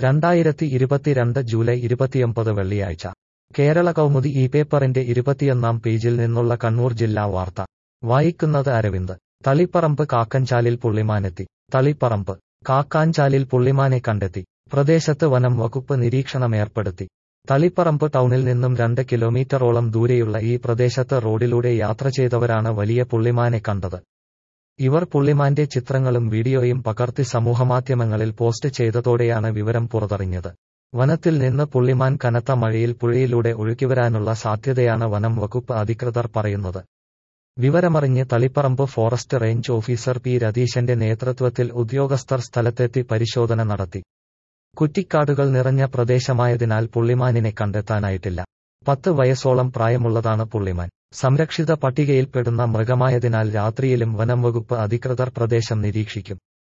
രണ്ടായിരത്തി ഇരുപത്തിരണ്ട് ജൂലൈ ഇരുപത്തിയൊമ്പത് വെള്ളിയാഴ്ച കേരള കൗമുദി ഈ പേപ്പറിന്റെ ഇരുപത്തിയൊന്നാം പേജിൽ നിന്നുള്ള കണ്ണൂർ ജില്ലാ വാർത്ത വായിക്കുന്നത് അരവിന്ദ് തളിപ്പറമ്പ് കാക്കഞ്ചാലിൽ പുള്ളിമാനെത്തി തളിപ്പറമ്പ് കാക്കാഞ്ചാലിൽ പുള്ളിമാനെ കണ്ടെത്തി പ്രദേശത്ത് വനം വകുപ്പ് നിരീക്ഷണമേർപ്പെടുത്തി തളിപ്പറമ്പ് ടൗണിൽ നിന്നും രണ്ട് കിലോമീറ്ററോളം ദൂരെയുള്ള ഈ പ്രദേശത്ത് റോഡിലൂടെ യാത്ര ചെയ്തവരാണ് വലിയ പുള്ളിമാനെ കണ്ടത് ഇവർ പുള്ളിമാന്റെ ചിത്രങ്ങളും വീഡിയോയും പകർത്തി സമൂഹമാധ്യമങ്ങളിൽ പോസ്റ്റ് ചെയ്തതോടെയാണ് വിവരം പുറത്തറിഞ്ഞത് വനത്തിൽ നിന്ന് പുള്ളിമാൻ കനത്ത മഴയിൽ പുഴയിലൂടെ ഒഴുകിവരാനുള്ള സാധ്യതയാണ് വനം വകുപ്പ് അധികൃതർ പറയുന്നത് വിവരമറിഞ്ഞ് Taliparamba forest range officer P രതീശന്റെ നേതൃത്വത്തിൽ ഉദ്യോഗസ്ഥർ സ്ഥലത്തെത്തി പരിശോധന നടത്തി കുറ്റിക്കാടുകൾ നിറഞ്ഞ പ്രദേശമായതിനാൽ പുള്ളിമാനിനെ കണ്ടെത്താനായിട്ടില്ല പത്ത് വയസ്സോളം പ്രായമുള്ളതാണ് പുള്ളിമാൻ സംരക്ഷിത പട്ടികയിൽപ്പെടുന്ന മൃഗമായതിനാൽ രാത്രിയിലും വനം വകുപ്പ് അധികൃതർ പ്രദേശം നിരീക്ഷിക്കും